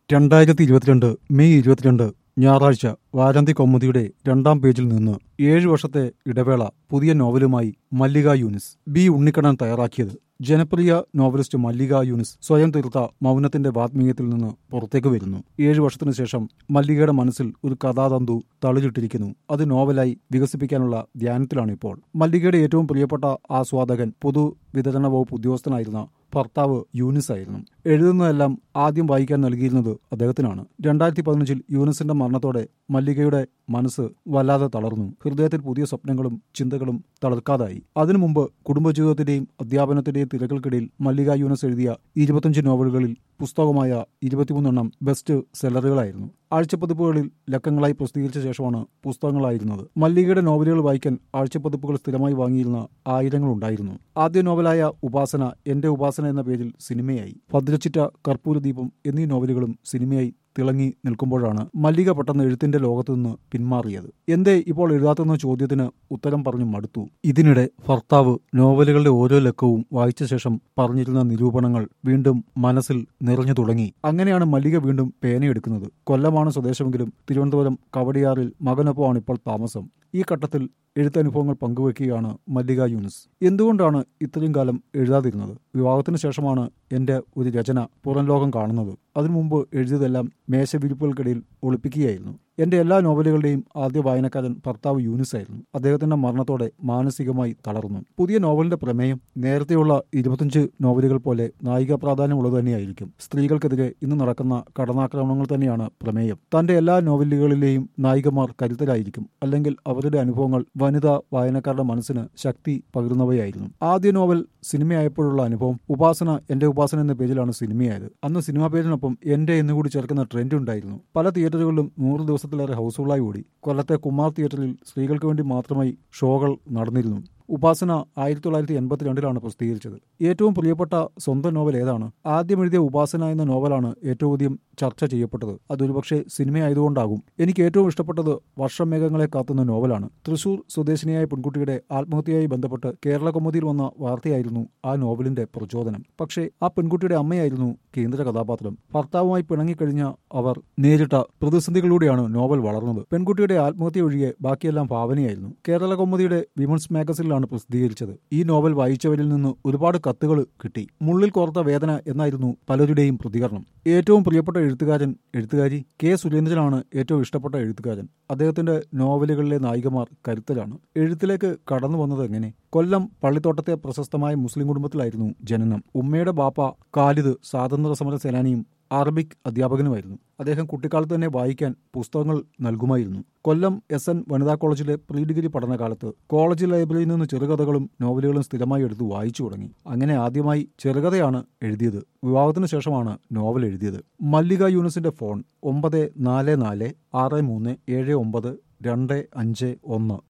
രണ്ടായിരത്തി ഇരുപത്തിരണ്ട് മെയ് ഇരുപത്തിരണ്ട് ഞായറാഴ്ച വാരാന്തി കൗമുദിയുടെ രണ്ടാം പേജിൽ നിന്ന് ഏഴു വർഷത്തെ ഇടവേള പുതിയ നോവലുമായി മല്ലിക യൂനിസ് ബി ഉണ്ണിക്കണ്ണൻ തയ്യാറാക്കിയത് ജനപ്രിയ നോവലിസ്റ്റ് മല്ലിക യൂനിസ് സ്വയം തീർത്ത മൗനത്തിന്റെ വാത്മീയത്തിൽ നിന്ന് പുറത്തേക്ക് വരുന്നു ഏഴു വർഷത്തിനു ശേഷം മല്ലികയുടെ മനസ്സിൽ ഒരു കഥാതന്തു തളിരിട്ടിരിക്കുന്നു അത് നോവലായി വികസിപ്പിക്കാനുള്ള ധ്യാനത്തിലാണ് ഇപ്പോൾ മല്ലികയുടെ ഏറ്റവും പ്രിയപ്പെട്ട ആസ്വാദകൻ പൊതു വിതരണ വകുപ്പ് ഉദ്യോഗസ്ഥനായിരുന്ന ഭർത്താവ് യൂനിസ് ആയിരുന്നു എഴുതുന്നതെല്ലാം ആദ്യം വായിക്കാൻ നൽകിയിരുന്നത് അദ്ദേഹത്തിനാണ് രണ്ടായിരത്തി പതിനഞ്ചിൽ യൂനിസിന്റെ മരണത്തോടെ മല്ലികയുടെ മനസ്സ് വല്ലാതെ തളർന്നു ഹൃദയത്തിൽ പുതിയ സ്വപ്നങ്ങളും ചിന്തകളും തളർക്കാതായി അതിനു മുമ്പ് കുടുംബജീവിതത്തിന്റെയും അധ്യാപനത്തിന്റെയും തിരകൾക്കിടയിൽ മല്ലിക യൂനസ് എഴുതിയ ഇരുപത്തഞ്ച് നോവലുകളിൽ പുസ്തകമായ ഇരുപത്തിമൂന്നെണ്ണം ബെസ്റ്റ് സെല്ലറുകളായിരുന്നു ആഴ്ചപ്പതിപ്പുകളിൽ ലക്കങ്ങളായി പ്രസിദ്ധീകരിച്ച ശേഷമാണ് പുസ്തകങ്ങളായിരുന്നത് മല്ലികയുടെ നോവലുകൾ വായിക്കാൻ ആഴ്ചപ്പതിപ്പുകൾ സ്ഥിരമായി വാങ്ങിയിരുന്ന ആയിരങ്ങളുണ്ടായിരുന്നു ആദ്യ നോവലായ ഉപാസന എന്റെ ഉപാസന എന്ന പേരിൽ സിനിമയായി ഭദ്രച്ചിറ്റ കർപ്പൂരദീപം എന്നീ നോവലുകളും സിനിമയായി തിളങ്ങി നിൽക്കുമ്പോഴാണ് മല്ലിക പെട്ടെന്ന് എഴുത്തിന്റെ ലോകത്തു നിന്ന് പിന്മാറിയത് എന്തേ ഇപ്പോൾ എഴുതാത്തെന്ന ചോദ്യത്തിന് ഉത്തരം പറഞ്ഞു മടുത്തു ഇതിനിടെ ഭർത്താവ് നോവലുകളുടെ ഓരോ ലക്കവും വായിച്ച ശേഷം പറഞ്ഞിരുന്ന നിരൂപണങ്ങൾ വീണ്ടും മനസ്സിൽ നിറഞ്ഞു തുടങ്ങി അങ്ങനെയാണ് മല്ലിക വീണ്ടും പേനയെടുക്കുന്നത് കൊല്ലമാണ് സ്വദേശമെങ്കിലും തിരുവനന്തപുരം കവടിയാറിൽ മകനൊപ്പമാണ് ഇപ്പോൾ താമസം ഈ ഘട്ടത്തിൽ എഴുത്തനുഭവങ്ങൾ പങ്കുവെക്കുകയാണ് മല്ലിക യൂനിസ് എന്തുകൊണ്ടാണ് ഇത്രയും കാലം എഴുതാതിരുന്നത് വിവാഹത്തിന് ശേഷമാണ് എന്റെ ഒരു രചന പുറം ലോകം കാണുന്നത് അതിനു മുമ്പ് എഴുതിയതെല്ലാം മേശവിരിപ്പുകൾക്കിടയിൽ ഒളിപ്പിക്കുകയായിരുന്നു എന്റെ എല്ലാ നോവലുകളുടെയും ആദ്യ വായനക്കാരൻ ഭർത്താവ് യൂനിസ് ആയിരുന്നു അദ്ദേഹത്തിന്റെ മരണത്തോടെ മാനസികമായി തളർന്നു പുതിയ നോവലിന്റെ പ്രമേയം നേരത്തെയുള്ള ഇരുപത്തിയഞ്ച് നോവലുകൾ പോലെ നായിക പ്രാധാന്യമുള്ളത് തന്നെയായിരിക്കും സ്ത്രീകൾക്കെതിരെ ഇന്ന് നടക്കുന്ന കടന്നാക്രമണങ്ങൾ തന്നെയാണ് പ്രമേയം തന്റെ എല്ലാ നോവലുകളിലെയും നായികമാർ കരുത്തരായിരിക്കും അല്ലെങ്കിൽ അവരുടെ അനുഭവങ്ങൾ വനിതാ വായനക്കാരുടെ മനസ്സിന് ശക്തി പകരുന്നവയായിരുന്നു ആദ്യ നോവൽ സിനിമയായപ്പോഴുള്ള അനുഭവം ഉപാസന എന്റെ ഉപാസന എന്ന പേജിലാണ് സിനിമയായത് അന്ന് സിനിമാ പേജിനൊപ്പം എന്റെ എന്നുകൂടി ചേർക്കുന്ന ട്രെൻഡ് ഉണ്ടായിരുന്നു പല തിയേറ്ററുകളിലും നൂറ് ദിവസത്തിലേറെ ഹൗസ്ഫുള്ളായി ഓടി കൊല്ലത്തെ കുമാർ തിയേറ്ററിൽ സ്ത്രീകൾക്ക് വേണ്ടി മാത്രമായി ഷോകൾ നടന്നിരുന്നു ഉപാസന ആയിരത്തി തൊള്ളായിരത്തി എൺപത്തിരണ്ടിലാണ് പ്രസിദ്ധീകരിച്ചത് ഏറ്റവും പ്രിയപ്പെട്ട സ്വന്തം നോവൽ ഏതാണ് ആദ്യം എഴുതിയ ഉപാസന എന്ന നോവലാണ് ഏറ്റവും അധികം ചർച്ച ചെയ്യപ്പെട്ടത് അതൊരുപക്ഷെ സിനിമയായതുകൊണ്ടാകും എനിക്ക് ഏറ്റവും ഇഷ്ടപ്പെട്ടത് വർഷമേഘങ്ങളെ കാത്തുന്ന നോവലാണ് തൃശൂർ സ്വദേശിനിയായ പെൺകുട്ടിയുടെ ആത്മഹത്യയായി ബന്ധപ്പെട്ട് കേരള കൗമുദിയിൽ വന്ന വാർത്തയായിരുന്നു ആ നോവലിന്റെ പ്രചോദനം പക്ഷേ ആ പെൺകുട്ടിയുടെ അമ്മയായിരുന്നു കേന്ദ്ര കഥാപാത്രം ഭർത്താവുമായി പിണങ്ങിക്കഴിഞ്ഞ അവർ നേരിട്ട പ്രതിസന്ധികളിലൂടെയാണ് നോവൽ വളർന്നത് പെൺകുട്ടിയുടെ ആത്മഹത്യ ഒഴികെ ബാക്കിയെല്ലാം ഭാവനയായിരുന്നു കേരള കൗമുദിയുടെ വിമൻസ് മാഗസിനിലാണ് പ്രസിദ്ധീകരിച്ചത് ഈ നോവൽ വായിച്ചവരിൽ നിന്ന് ഒരുപാട് കത്തുകൾ കിട്ടി മുള്ളിൽ കോർത്ത വേദന എന്നായിരുന്നു പലരുടെയും പ്രതികരണം ഏറ്റവും പ്രിയപ്പെട്ട എഴുത്തുകാരൻ എഴുത്തുകാരി കെ സുരേന്ദ്രനാണ് ഏറ്റവും ഇഷ്ടപ്പെട്ട എഴുത്തുകാരൻ അദ്ദേഹത്തിന്റെ നോവലുകളിലെ നായികമാർ കരുത്തരാണ് എഴുത്തിലേക്ക് കടന്നു വന്നത് എങ്ങനെ കൊല്ലം പള്ളിത്തോട്ടത്തെ പ്രശസ്തമായ മുസ്ലിം കുടുംബത്തിലായിരുന്നു ജനനം ഉമ്മയുടെ ബാപ്പ ഖാലിദ് സ്വാതന്ത്ര്യ സമര സേനാനിയും അറബിക് അധ്യാപകനുമായിരുന്നു അദ്ദേഹം കുട്ടിക്കാലത്ത് തന്നെ വായിക്കാൻ പുസ്തകങ്ങൾ നൽകുമായിരുന്നു കൊല്ലം എസ് എൻ വനിതാ കോളേജിലെ പ്രീ ഡിഗ്രി പഠനകാലത്ത് കോളേജ് ലൈബ്രറിയിൽ നിന്ന് ചെറുകഥകളും നോവലുകളും സ്ഥിരമായി എടുത്ത് വായിച്ചു തുടങ്ങി അങ്ങനെ ആദ്യമായി ചെറുകഥയാണ് എഴുതിയത് വിവാഹത്തിന് ശേഷമാണ് നോവൽ എഴുതിയത് മല്ലിക യൂണിസിന്റെ ഫോൺ ഒമ്പത് നാല് നാല് ആറ് മൂന്ന് ഏഴ് ഒമ്പത് രണ്ട് അഞ്ച് ഒന്ന്